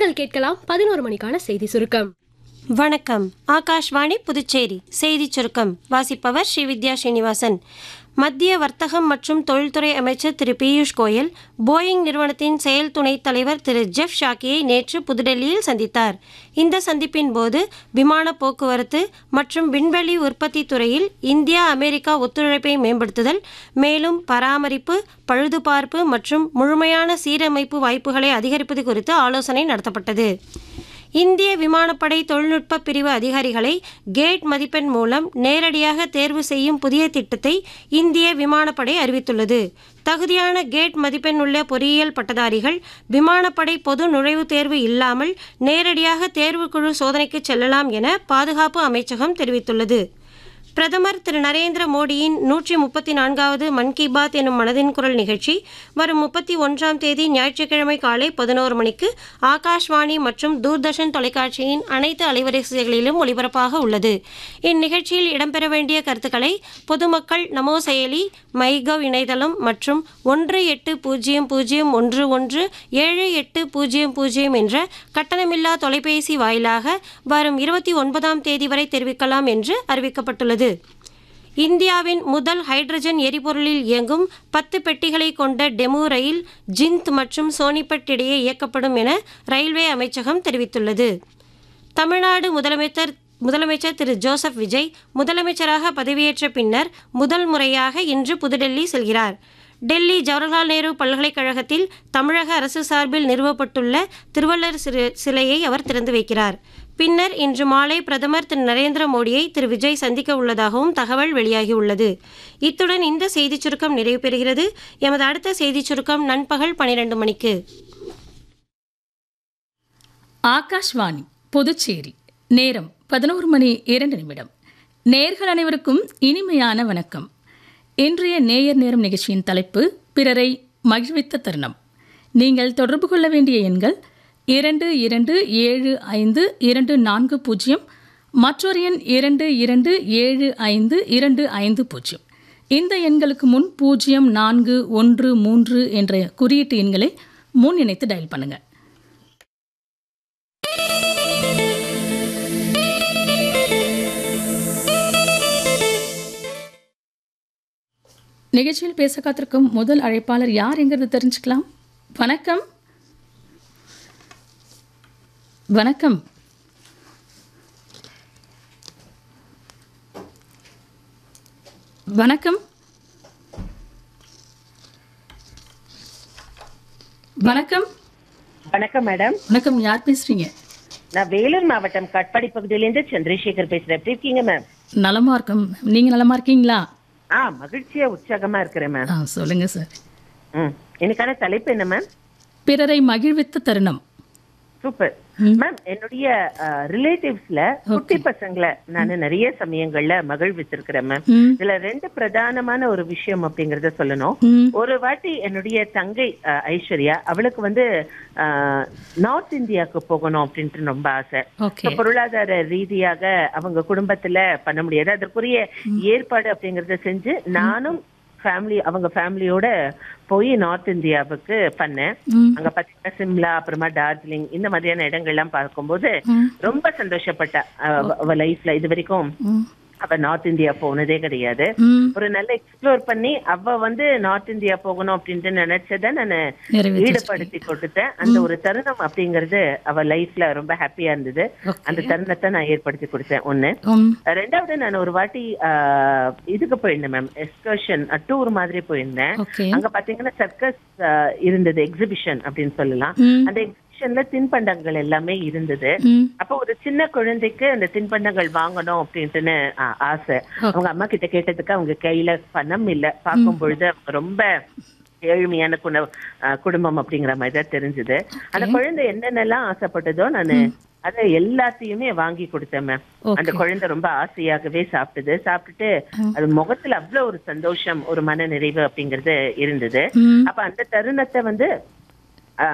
நேர்கள் கேட்கலாம் பதினோரு மணிக்கான செய்தி சுருக்கம் வணக்கம் ஆகாஷ்வாணி புதுச்சேரி செய்திச் சுருக்கம் வாசிப்பவர் ஸ்ரீவித்யா ஸ்ரீனிவாசன் மத்திய வர்த்தகம் மற்றும் தொழில்துறை அமைச்சர் திரு பியூஷ் கோயல் போயிங் நிறுவனத்தின் செயல் துணைத் தலைவர் திரு ஜெஃப் ஷாக்கியை நேற்று புதுடெல்லியில் சந்தித்தார் இந்த சந்திப்பின் போது விமான போக்குவரத்து மற்றும் விண்வெளி உற்பத்தி துறையில் இந்தியா அமெரிக்கா ஒத்துழைப்பை மேம்படுத்துதல் மேலும் பராமரிப்பு பழுதுபார்ப்பு மற்றும் முழுமையான சீரமைப்பு வாய்ப்புகளை அதிகரிப்பது குறித்து ஆலோசனை நடத்தப்பட்டது இந்திய விமானப்படை தொழில்நுட்ப பிரிவு அதிகாரிகளை கேட் மதிப்பெண் மூலம் நேரடியாக தேர்வு செய்யும் புதிய திட்டத்தை இந்திய விமானப்படை அறிவித்துள்ளது தகுதியான கேட் மதிப்பெண் உள்ள பொறியியல் பட்டதாரிகள் விமானப்படை பொது நுழைவுத் தேர்வு இல்லாமல் நேரடியாக தேர்வுக்குழு சோதனைக்கு செல்லலாம் என பாதுகாப்பு அமைச்சகம் தெரிவித்துள்ளது பிரதமர் திரு நரேந்திர மோடியின் நூற்றி முப்பத்தி நான்காவது மன் கி பாத் எனும் மனதின் குரல் நிகழ்ச்சி வரும் முப்பத்தி ஒன்றாம் தேதி ஞாயிற்றுக்கிழமை காலை பதினோரு மணிக்கு ஆகாஷ்வாணி மற்றும் தூர்தர்ஷன் தொலைக்காட்சியின் அனைத்து அலைவரிசைகளிலும் ஒளிபரப்பாக உள்ளது இந்நிகழ்ச்சியில் இடம்பெற வேண்டிய கருத்துக்களை பொதுமக்கள் நமோ செயலி மைகவ் இணையதளம் மற்றும் ஒன்று எட்டு பூஜ்ஜியம் பூஜ்ஜியம் ஒன்று ஒன்று ஏழு எட்டு பூஜ்ஜியம் பூஜ்ஜியம் என்ற கட்டணமில்லா தொலைபேசி வாயிலாக வரும் இருபத்தி ஒன்பதாம் தேதி வரை தெரிவிக்கலாம் என்று அறிவிக்கப்பட்டுள்ளது இந்தியாவின் முதல் ஹைட்ரஜன் எரிபொருளில் இயங்கும் பத்து பெட்டிகளை கொண்ட டெமு ரயில் ஜிந்த் மற்றும் சோனிபட் இடையே இயக்கப்படும் என ரயில்வே அமைச்சகம் தெரிவித்துள்ளது தமிழ்நாடு முதலமைச்சர் முதலமைச்சர் திரு ஜோசப் விஜய் முதலமைச்சராக பதவியேற்ற பின்னர் முதல் முறையாக இன்று புதுடெல்லி செல்கிறார் டெல்லி ஜவஹர்லால் நேரு பல்கலைக்கழகத்தில் தமிழக அரசு சார்பில் நிறுவப்பட்டுள்ள திருவள்ளுவர் சிறு- சிலையை அவர் திறந்து வைக்கிறார் பின்னர் இன்று மாலை பிரதமர் திரு நரேந்திர மோடியை திரு விஜய் சந்திக்க உள்ளதாகவும் தகவல் வெளியாகியுள்ளது இத்துடன் இந்த செய்திச் சுருக்கம் நிறைவு பெறுகிறது எமது அடுத்த செய்திச் சுருக்கம் நண்பகல் பனிரெண்டு மணிக்கு ஆகாஷ்வாணி புதுச்சேரி நேரம் பதினோரு மணி இரண்டு நிமிடம் நேர்கள் அனைவருக்கும் இனிமையான வணக்கம் இன்றைய நேயர் நேரம் நிகழ்ச்சியின் தலைப்பு பிறரை மகிழ்வித்த தருணம் நீங்கள் தொடர்பு கொள்ள வேண்டிய எண்கள் இரண்டு இரண்டு ஏழு ஐந்து இரண்டு நான்கு பூஜ்ஜியம் மற்றொரு எண் இரண்டு இரண்டு ஏழு ஐந்து இரண்டு ஐந்து பூஜ்ஜியம் இந்த எண்களுக்கு முன் பூஜ்ஜியம் நான்கு ஒன்று மூன்று என்ற குறியீட்டு எண்களை முன் இணைத்து டயல் பண்ணுங்கள் நிகழ்ச்சியில் பேச காத்திருக்கும் முதல் அழைப்பாளர் யார் எங்கிறது தெரிஞ்சுக்கலாம் வணக்கம் வணக்கம் வணக்கம் வணக்கம் வணக்கம் மேடம் வணக்கம் யார் பேசுறீங்க நான் வேலூர் மாவட்டம் கட்பாடி பகுதியிலேருந்து சந்திரசேகர் பேசுறேன் எப்படி இருக்கீங்க மேம் நலமா இருக்கும் நீங்க நலமா இருக்கீங்களா ஆ மகிழ்ச்சியா உற்சாகமா இருக்கிறேன் மேம் ஆ சொல்லுங்க சார் ம் எனக்கான தலைப்பு என்ன மேம் பிறரை மகிழ்வித்த தருணம் சூப்பர் மேம் என்னுடைய ரிலேட்டிவ்ஸ்ல குட்டி பசங்களை நான் நிறைய சமயங்கள்ல மகிழ்வித்திருக்கிறேன் மேம் ம் இதுல ரெண்டு பிரதானமான ஒரு விஷயம் அப்படிங்கறத சொல்லணும் ம் ஒரு வாட்டி என்னுடைய தங்கை அஹ், ஐஸ்வர்யா அவளுக்கு வந்து நார்த் இந்தியாவுக்கு போகணும் அப்படின்ட்டு ரொம்ப ஆசை ஓகே So, பொருளாதார ரீதியாக அவங்க குடும்பத்துல பண்ண முடியாது அதற்குரிய ஏற்பாடு அப்படிங்கறத செஞ்சு நானும் ஃபேமிலி அவங்க ஃபேமிலியோட போய் நார்த் இந்தியாவுக்கு பண்ணேன் ம் அங்க பாத்தீங்கன்னா சிம்லா அப்புறமா டார்ஜிலிங் இந்த மாதிரியான இடங்கள்லாம் பார்க்கும்போது ம் ரொம்ப சந்தோஷப்பட்டா அவ- அவ லைஃப்ல இது வரைக்கும் ம் அவ நார்த் இந்தியா போனதே கிடையாது ம் ஒரு நல்ல எக்ஸ்ப்ளோர் பண்ணி அவ வந்து நார்த் இந்தியா போகணும் அப்படின்ட்டு நினைச்சத நான் நிறைவேற்றி ஈடுபடுத்தி கொடுத்தேன் அந்த ஒரு தருணம் அப்படிங்கறது அவ லைஃப்ல ரொம்ப ஹாப்பியா இருந்தது அந்த தருணத்தை நான் ஏற்படுத்தி கொடுத்தேன் ஒண்ணு ம் ரெண்டாவது நான் ஒரு வாட்டி ஆஹ், இதுக்கு போயிருந்தேன் மேம் எக்ஸ்கர்ஷன் டூர் மாதிரி போயிருந்தேன் ஓகே அங்க பாத்தீங்கன்னா சர்க்கஸ் இருந்தது எக்ஸிபிஷன் அப்படின்னு சொல்லலாம் ம் அந்த எக்ஸிபிஷன்ல தின்பண்டங்கள் எல்லாமே இருந்தது ம் அப்போ ஒரு சின்ன குழந்தைக்கு அந்த தின்பண்டங்கள் வாங்கணும் அப்படின்ட்டுன்னு ஆ, ஆசை அவங்க அம்மா கிட்ட கேட்டதுக்கு அவங்க கையில பணம் இல்ல பார்க்கும் பொழுது அவங்க ரொம்ப ஏழ்மையான குண ஆ, குடும்பம் அப்படிங்கிற மாதிரி தான் தெரிஞ்சது அந்த குழந்தை என்னென்னலாம் ஆசைப்பட்டதோ நானு அதை எல்லாத்தையுமே வாங்கி கொடுத்தேன் மேம் அந்த ஓகே குழந்தை ரொம்ப ஆசையாகவே சாப்பிட்டது சாப்பிட்டுட்டு அது முகத்துல அவ்வளவு ஒரு சந்தோஷம் ஒரு மன நிறைவு அப்படிங்கறது இருந்தது ம் அப்ப அந்த தருணத்தை வந்து